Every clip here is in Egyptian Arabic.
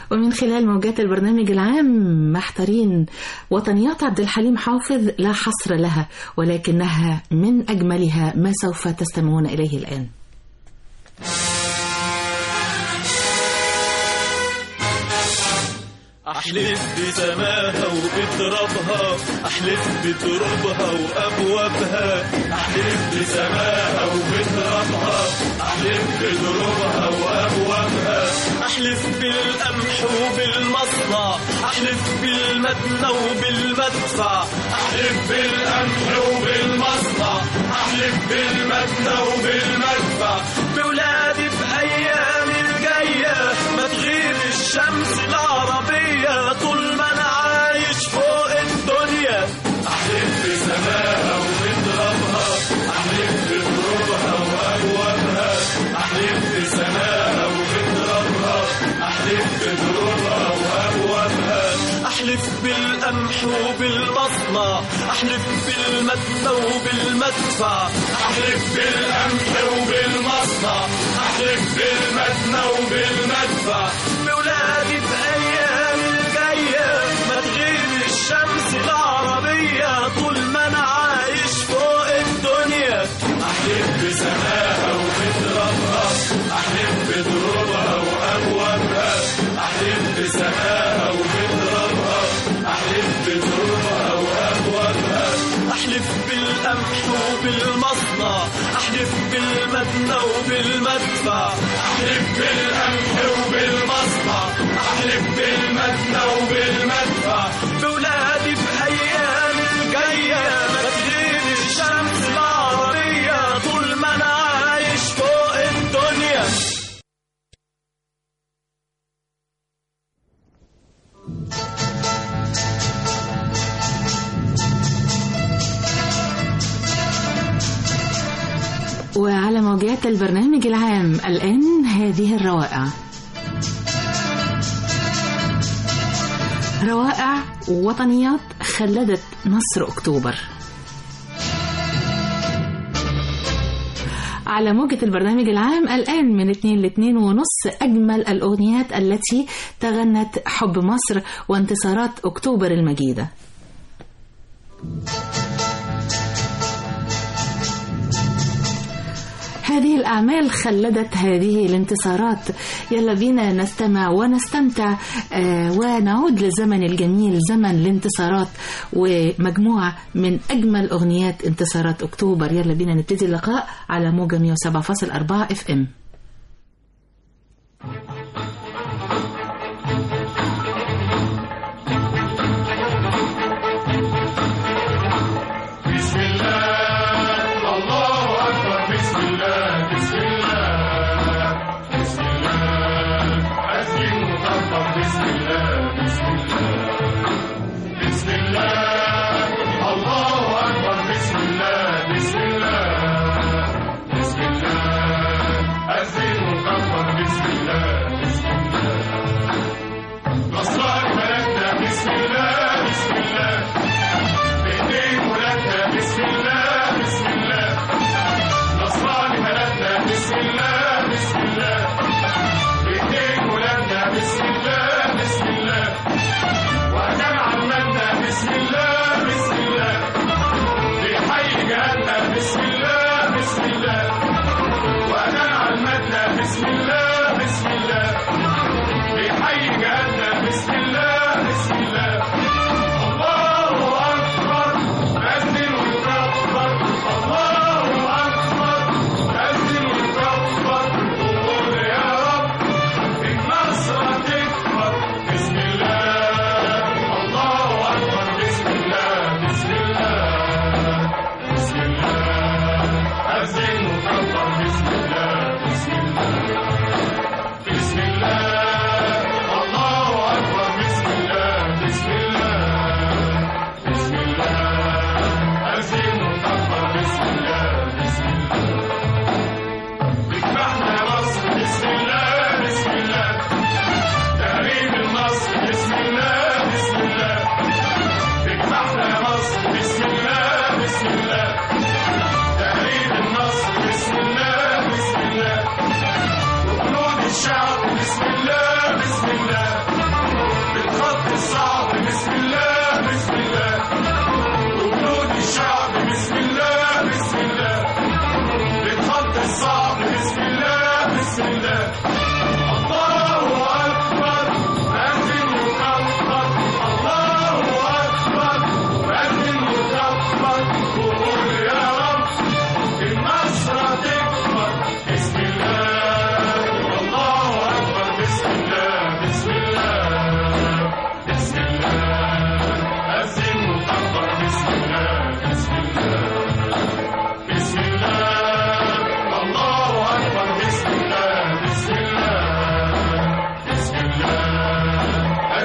ومن خلال موجات البرنامج العام محتارين وطنيات عبد الحليم حافظ لا حصر لها ولكنها من أجملها ما سوف تستمعون إليه الآن أحلف بسماها وبترابها أحلف بترابها وأبوابها أحلف بسماها وبترابها أحلف بترابها وأبوابها أحلف بالقمح وبالمصنع أحلف بالمدنى وبالمدفع أحلف بالقمح وبالمصنع أحلف بالمدنى وبالمدفع بولادي بأيام الجاية ما تغيب الشمس العربية طول ما أنا عايش فوق الدنيا أحلف بسماها وبترابها أحلف بترابها وأبوابها أحلف بسماها وبترابها أحلف بترابها وأبوابها أحلف بالقمح وبالمصنع أحلف بالمدنى وبالمدفع أحلف بالقمح وبالمصنع أحلف بالمدنى وبالمدفع بولادي بأيام الجاية ما تغيب الشمس العربية طول ما أنا عايش فوق الدنيا أحلف بسماها وبترابها أحلف بترابها وأبوابها أحلف بسماها وبترابها أحلف بترابها وأبوابها أحلف بالقمح وبالمصنع أحلف بالمدنى وبالمدفع أحلف بالقمح وبالمصنع أحلف بالمدنى وبالمدفع بولادي بأيام الجاية ما تغيب الشمس العربية طول ما أنا عايش فوق الدنيا وعلى موجات البرنامج العام الآن هذه الروائع روائع وطنيات خلدت نصر أكتوبر على موجة البرنامج العام الآن من 2 ل 2 ونص أجمل الأغنيات التي تغنت حب مصر وانتصارات أكتوبر المجيدة هذه الأعمال خلدت هذه الانتصارات يلا بينا نستمع ونستمتع آه، ونعود للزمن الجميل زمن الانتصارات ومجموعة من أجمل أغنيات انتصارات أكتوبر يلا بينا نبتدي اللقاء على موجة 107.4 اف ام بسم الله الله أكبر بسم الله بسم الله بسم الله أسجد مطبق بسم الله بسم الله بسم الله الله أكبر بسم الله بسم الله بسم الله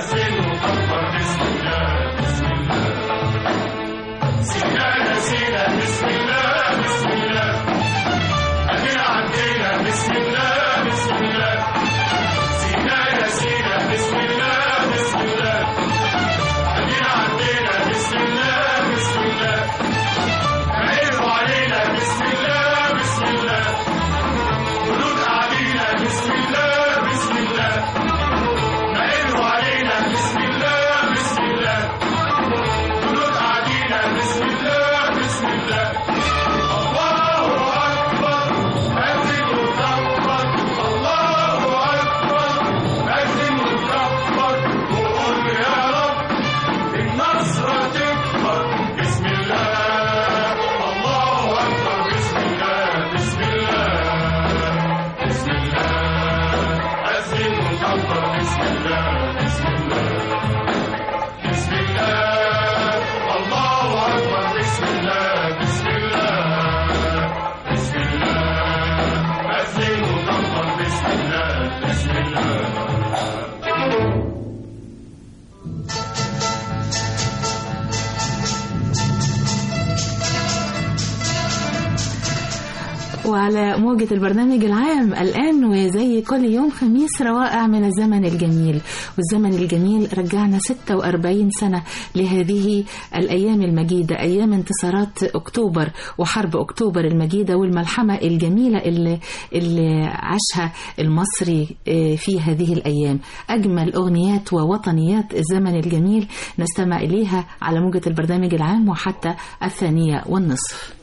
أسلم وكبر بسم الله بسم الله سينا يا سينا بسم الله بسم الله أدينا عدينا بسم الله بسم الله سينا يا سينا بسم الله بسم الله أدينا عدينا بسم الله بسم الله عينوا علينا بسم الله بسم الله جنود علينا بسم الله بسم الله عينوا علينا بسم الله بسم الله جنود علينا بسم الله بسم الله الله أكبر أذن وكبر الله أكبر أذن وكبر وقول يا رب النصر تكبر بسم الله الله أكبر بسم الله بسم الله بسم الله أذن وكبر بسم الله بسم الله بسم الله الله أكبر بسم الله بسم الله بسم الله أذن وكبر بسم الله بسم الله وعلى موجة البرنامج العام الآن وزي كل يوم خميس روائع من الزمن الجميل والزمن الجميل رجعنا 46 سنة لهذه الأيام المجيدة أيام انتصارات أكتوبر وحرب أكتوبر المجيدة والملحمة الجميلة اللي, اللي عاشها المصري آه، في هذه الأيام أجمل أغنيات ووطنيات الزمن الجميل نستمع إليها على موجة البرنامج العام وحتى الثانية والنصف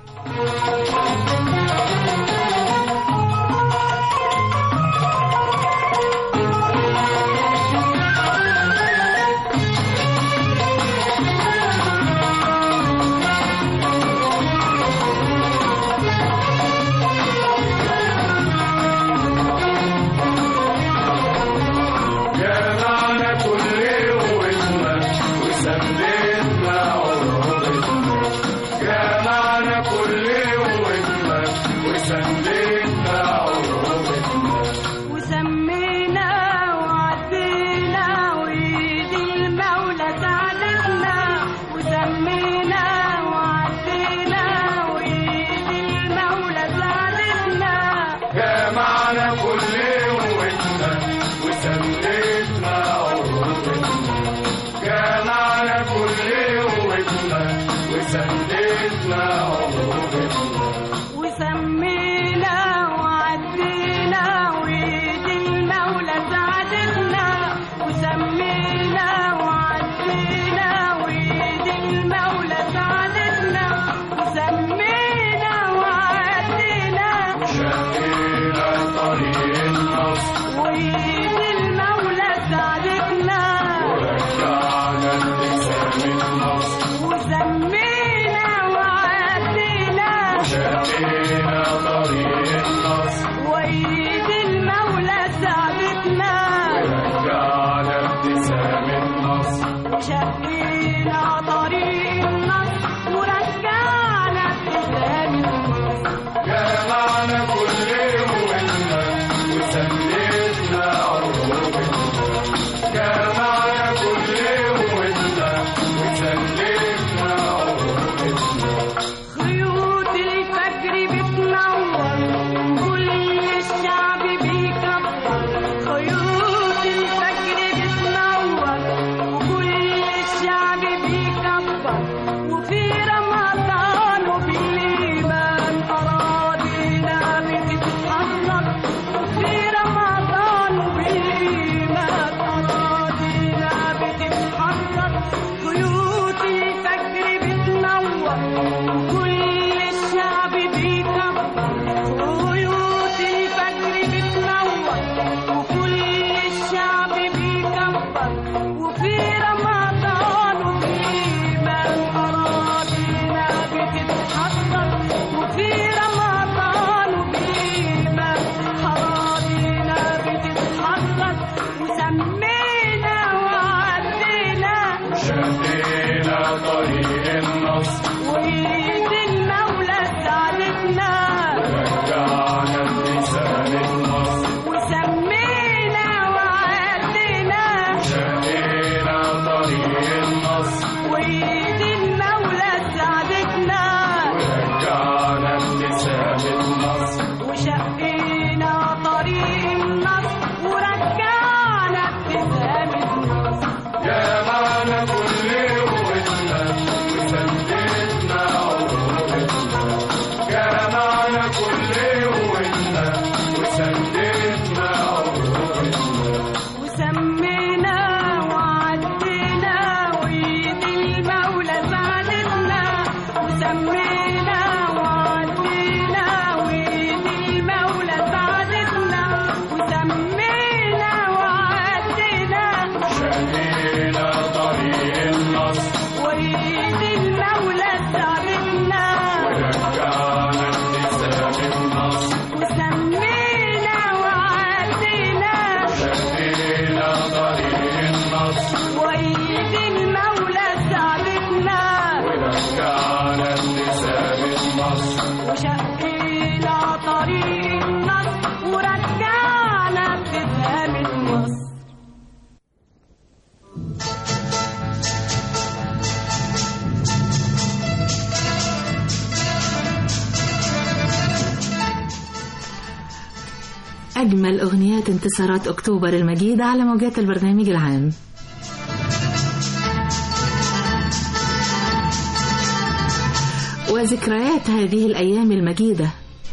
جمعنا كل قوتنا وسندنا عروضنا جمعنا كل قوتنا وسندنا عروضنا وسمينا وعدينا وإيد المولى ساعدتنا وسمينا وعدينا وإيد المولى ساعدتنا جمعنا كل قوتنا وسندنا عروضنا جمعنا كل قوتنا وسندنا عروضنا وسمينا وعدينا وإيد المولى ساعدتنا وسمينا وعدينا وإيد المولى ساعدتنا وسمينا وعدينا شقينا طريق النصر وإيد المولى ساعدتنا ورجعنا ابتسام النصر وسمينا وعدينا شقينا طريق النصر وإيد المولى ساعدتنا ورجعنا ابتسام النصر شقينا طريق النصر ورجعنا ابتسام النصر جمعنا كل قوتنا وسندنا عروضنا جمعنا كل قوتنا وسندنا عروضنا خيوط الفجر بتنور كل الشعب بيكبر خيوط الفجر بتنور وكل الشعب بيكبر وفي رمضان وبالإيمان أراضينا بتتحرك وفي رمضان وبالإيمان أراضينا بتتحرك خيوط الفجر بتنور وكل الشعب بيكبر خيوط الفجر بتنور وكل الشعب بيكبر وفي رمضان وبالإيمان أراضينا بتتحرك وفي رمضان وبالإيمان أراضينا بتتحرك وسمينا وعدينا شقينا طريق النصر وإيد المولى ساعدتنا رجعنا ابتسام النصر وسمينا وعدينا شقينا وشهدنا طريق النصر وإيد المولى ساعدتنا ورجعنا ابتسام النصر وسمينا وعدينا شهدنا طريق النصر وإيد المولى ساعدتنا ورجعنا ابتسام النصر وشقينا طريق النصر ورجعنا ابتسام النصر أجمل أغنيات انتصارات أكتوبر المجيدة على موجات البرنامج العام وذكريات هذه الأيام المجيدة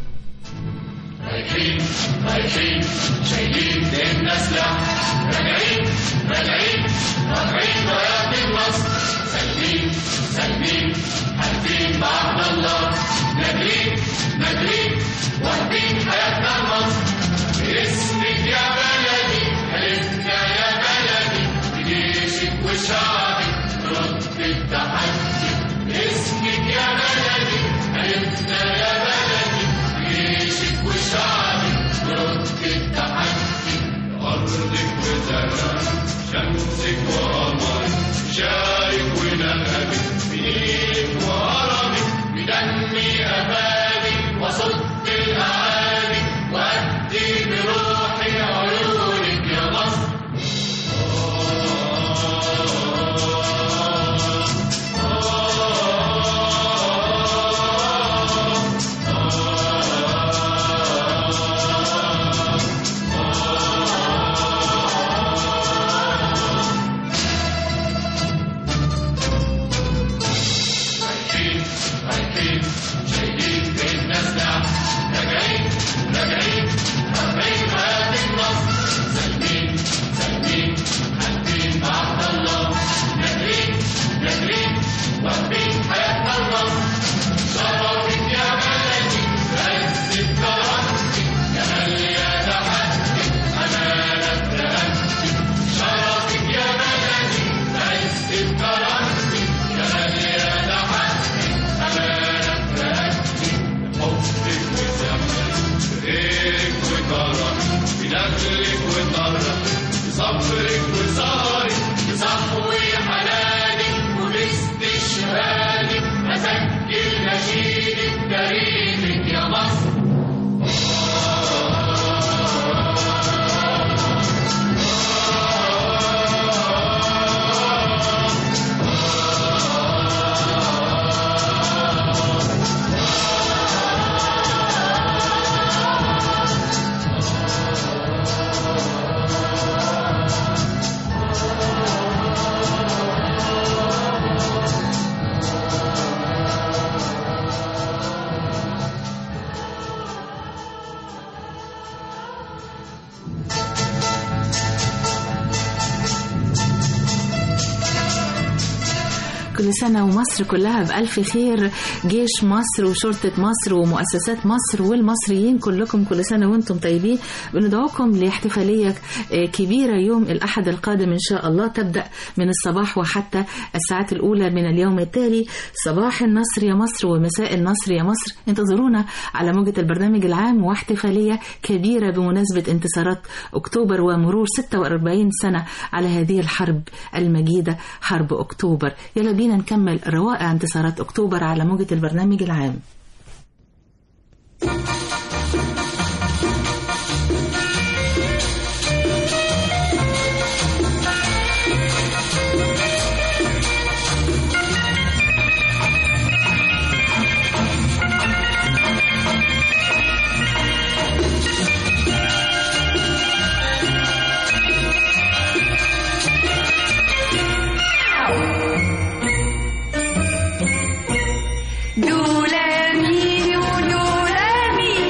كل سنة ومصر كلها بألف خير جيش مصر وشرطة مصر ومؤسسات مصر والمصريين كلكم كل سنة وانتم طيبين بندعوكم لاحتفالية آه، كبيرة يوم الأحد القادم إن شاء الله تبدأ من الصباح وحتى الساعات الأولى من اليوم التالي صباح النصر يا مصر ومساء النصر يا مصر انتظرونا على موجة البرنامج العام واحتفالية كبيرة بمناسبة انتصارات أكتوبر ومرور 46 سنة على هذه الحرب المجيدة حرب أكتوبر يلا بينا نكمل روائع انتصارات أكتوبر على موجة البرنامج العام دولامي ودولامي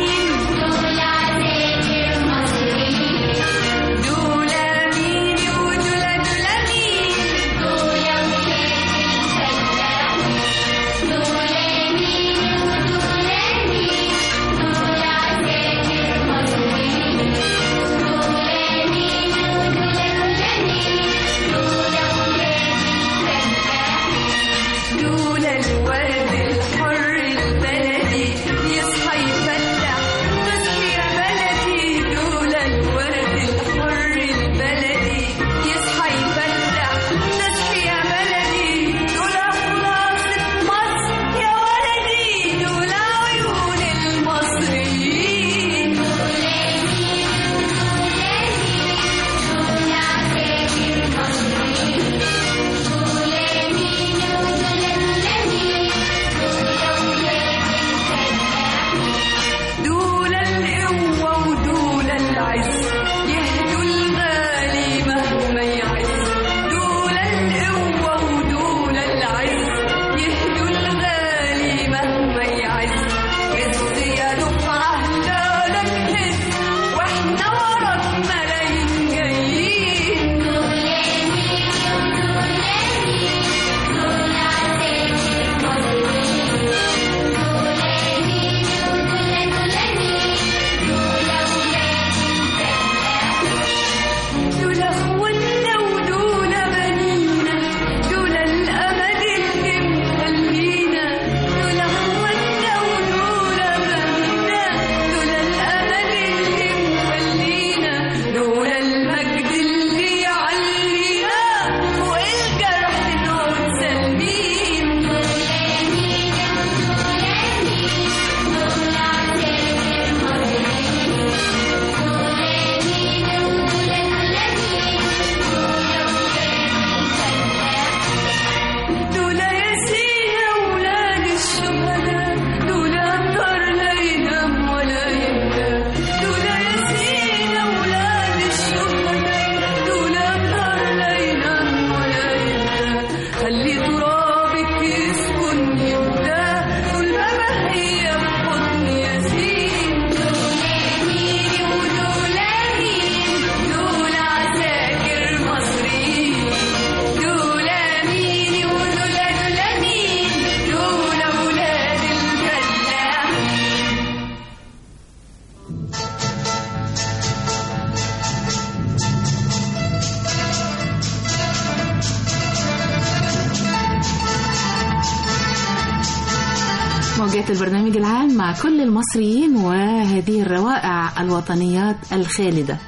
تحيات البرنامج العام مع كل المصريين وهذه الروائع الوطنيات الخالدة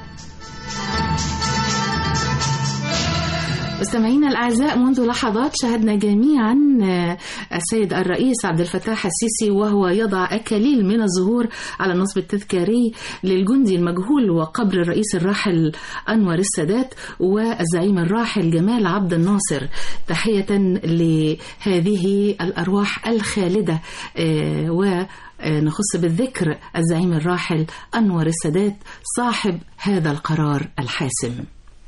مستمعينا الأعزاء منذ لحظات شهدنا جميعا آه، السيد الرئيس عبد الفتاح السيسي وهو يضع أكاليل من الزهور على النصب التذكاري للجندي المجهول وقبر الرئيس الراحل أنور السادات والزعيم الراحل جمال عبد الناصر تحية لهذه الأرواح الخالدة آه، و نخص بالذكر الزعيم الراحل أنور السادات صاحب هذا القرار الحاسم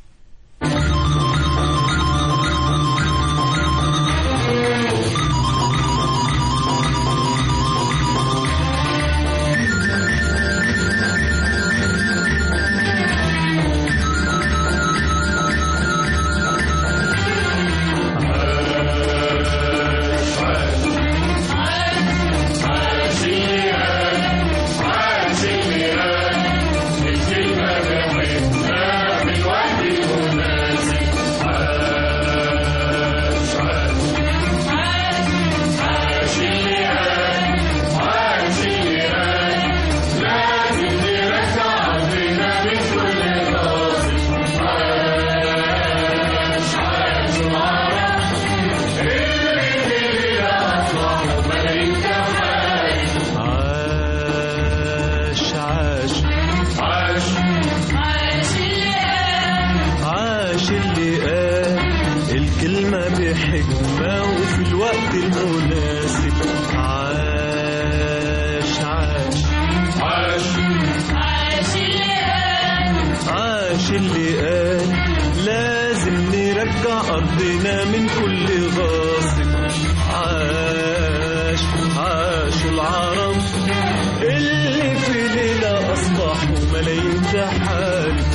عاش عاش عاش اللي قال الكلمة بحكمة وفي الوقت المناسب عاش عاش عاش اللي قال لازم نرجع أرضنا من كل غاصب عاش عاش العرب اللي في ليلة أصبحوا ملايين تحارب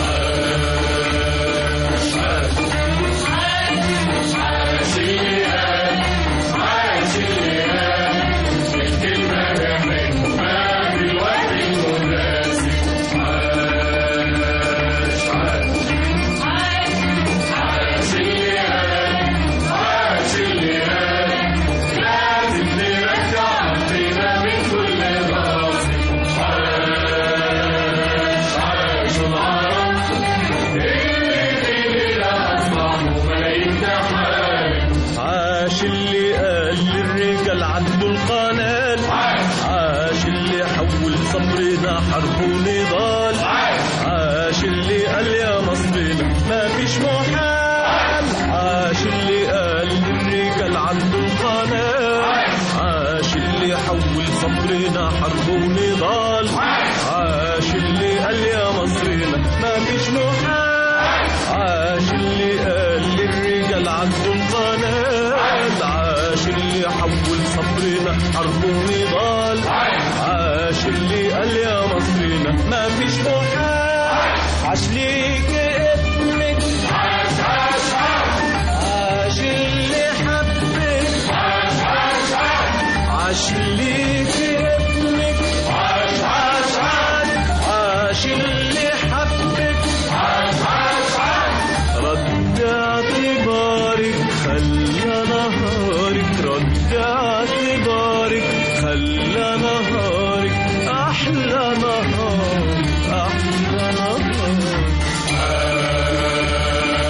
عاش اللي قال للرجال عدوا القنال عاش اللي حول صبرنا حرب ونضال عاش اللي قال يا مصرنا ما فيش محال عاش اللي قال للرجال عدوا القنال عاش اللي حول صبرنا حرب ونضال عاش اللي قال يا مصرنا ما فيش محال عاش اللي قال للرجال عدوا القناة عاش اللي حول صبرنا حرب ونضال عاش اللي قال يا مصرنا ما فيش محال عاش ليك ابنك عاش عاش عاش اللي حبك عاش عاش عاش ليك ابنك عاش عاش عاش اللي حبك رد اعتبارك خلى نهارك رد اعتبارك خلى نهارك احلى نهار احلى نهار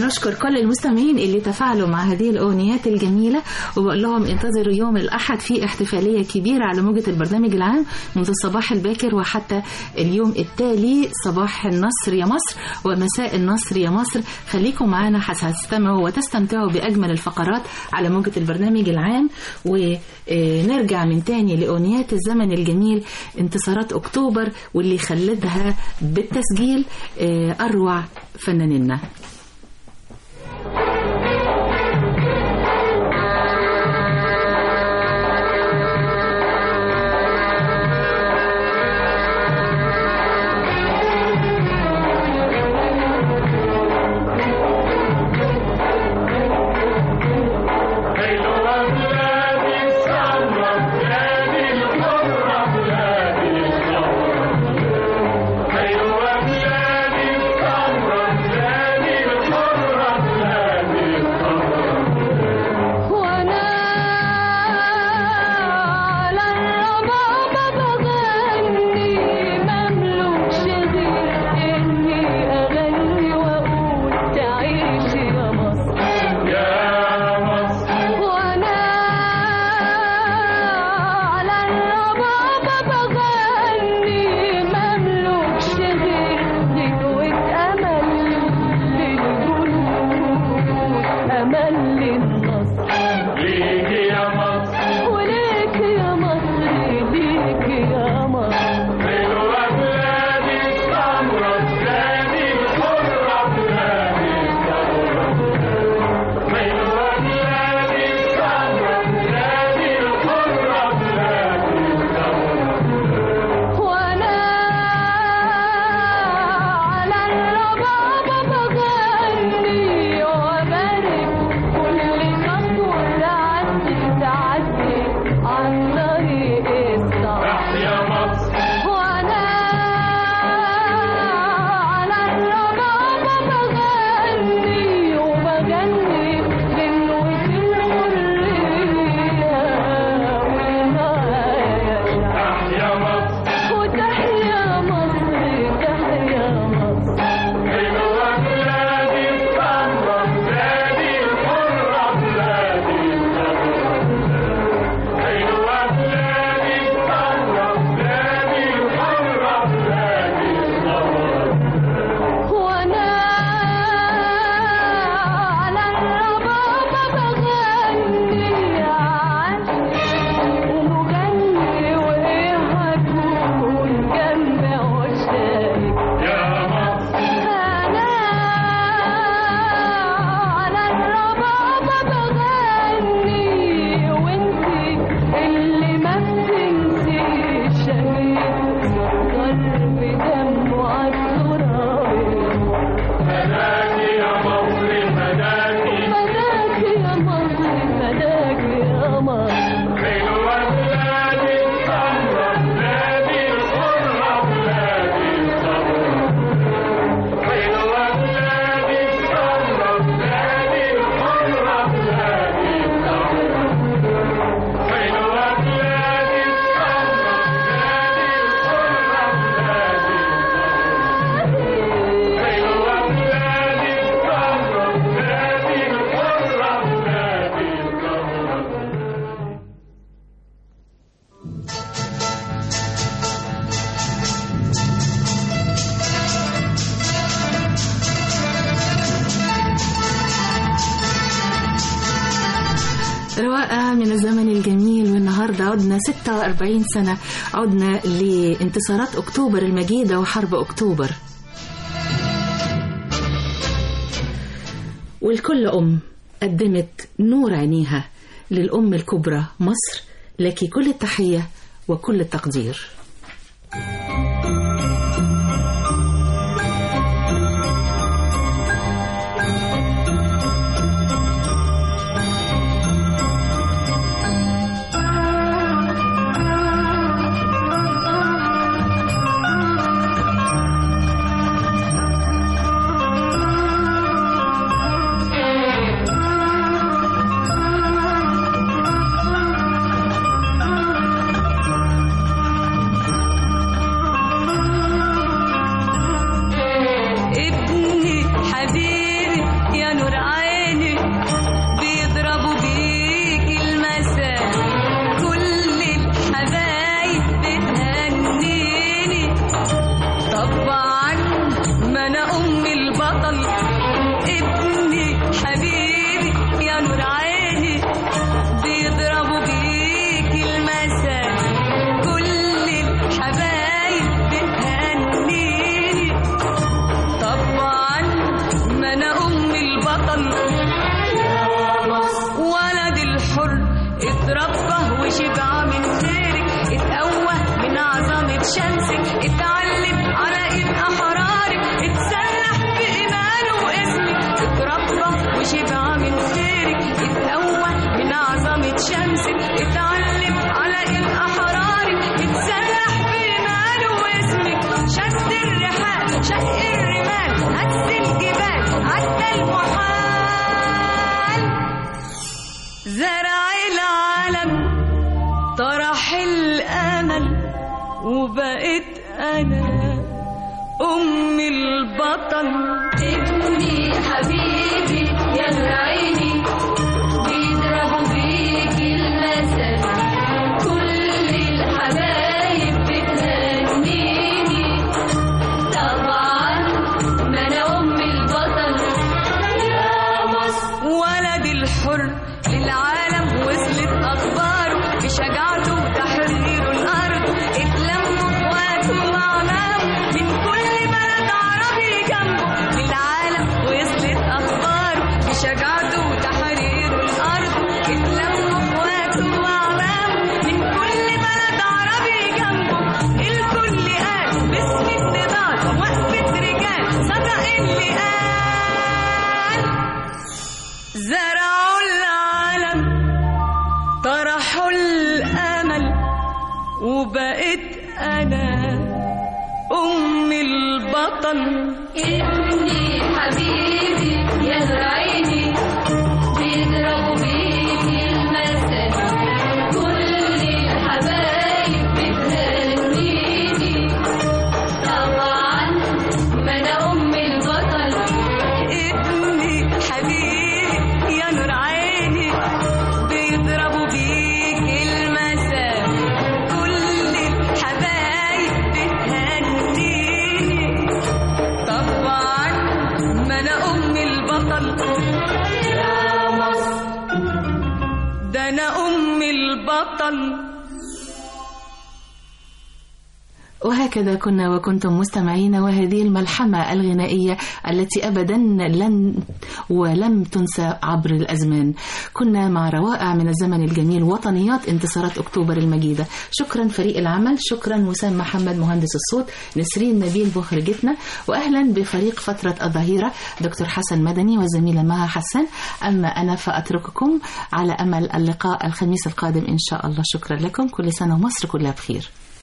بنشكر كل المستمعين اللي تفاعلوا مع هذه الأغنيات الجميلة وبقول لهم انتظروا يوم الأحد في احتفالية كبيرة على موجة البرنامج العام منذ الصباح الباكر وحتى اليوم التالي صباح النصر يا مصر ومساء النصر يا مصر خليكم معانا هتستمعوا وتستمتعوا بأجمل الفقرات على موجة البرنامج العام ونرجع من تاني لأغنيات الزمن الجميل انتصارات أكتوبر واللي خلدها بالتسجيل آه، أروع فنانينا حلوة بلادي السمرة بلادي الحرة بلادي الحرة حلوة بلادي السمرة بلادي الحرة بلادي الحرة وانا على الربابة بغني مملوكش غير اني اغني واقول تعيشي يا مصر يا مصر وانا على الربابة بغني مملوكش غير غنوة امل للجنود امل للنصر ليكي يا مصر وليك يا مصر ليك يا مصر حلوة بلادي السمرة بلادي الحرة بلادي الحرة حلوة بلادي السمرة بلادي الحرة بلادي الحرة وانا على الربابة بغني وبارك كل خطوة تعدي تعدي عن طريق الصعب تحيا مصر وانا على الربابة بغني وبغني غنوة الحرية والمعايشة تحيا مصر وتحيا مصر تحيا مصر حلوة بلادي السمرة بلادي الحرة بلادي الحرة حلوة بلادي السمرة بلادي الحرة بلادي الحرة وانا على الربابة بغني عاشق ومغني وايه هكون جنب عشاقك يا مصر انا على الربابة بغني وانتي اللي ما بتنسيش شهيد ضرب دمه عالتراب فداكي يا مصر فداكي فداك يا مصر فداك يا مصر حلوة بلادي السمرة بلادي الحرة بلادي الحرة حلوة بلادي السمرة بلادي الحرة بلادي الحرة حلوة بلادي السمرة بلادي الحرة بلادي الحرة حلوة بلادي السمرة بلادي الحرة بلادي الحرة رواقة من الزمن الجميل والنهاردة عدنا 46 سنة عدنا لانتصارات أكتوبر المجيدة وحرب أكتوبر والكل أم قدمت نور عينيها للأم الكبرى مصر لك كل التحية وكل التقدير اتربى وشبع من خيرك اتقوى من عظمة شمسك اتعلم على ايد احرارك اتسلح بإيمانه واسمك اتربى وشبع من خيرك اتقوى من عظمة شمسك اتعلم على ايد احرارك اتسلح بإيمانه واسمك شد الرحال شق الرمال هز الجبال عدى المحال زرع العالم طرح الامل وبقيت انا ام البطل ابني حبيبي يا عيني بيضربوا بيك المثل كل الحبايب بتهنيني طبعا ما انا ام البطل يا مصر ولد الحر للعالم وصلت اخباره بشجاعته وتحرير الارض اتلموا اخواته واعمامه من كل بلد عربي جنبه للعالم وصلت اخباره بشجاعته وتحرير الارض اتلموا اخواته واعمامه من كل بلد عربي جنبه الكل قال باسم النضال وقفه رجال صدق اللي قال زرعوا العالم طرحوا الامل وبقيت انا ام البطل ابني حبيبي يا عيني بيضربوا بيك المثل كل الحبايب بتهنيني طبعا ما انا ام البطل ابني حبيبي يا نور عيني بيضربوا بيك المثل كل الحبايب بتهنيني طبعا ما انا ام البطل يا مصر ده انا ام البطل وهكذا كنا وكنتم مستمعين وهذه الملحمة الغنائية التي أبدا لن ولم تنسى عبر الأزمان كنا مع روائع من الزمن الجميل وطنيات انتصارات أكتوبر المجيدة شكرا فريق العمل شكرا وسام محمد مهندس الصوت نسرين نبيل مخرجتنا وأهلا بفريق فترة الظهيرة دكتور حسن مدني والزميلة مها حسن أما أنا فأترككم على أمل اللقاء الخميس القادم إن شاء الله شكرا لكم كل سنة ومصر كلها بخير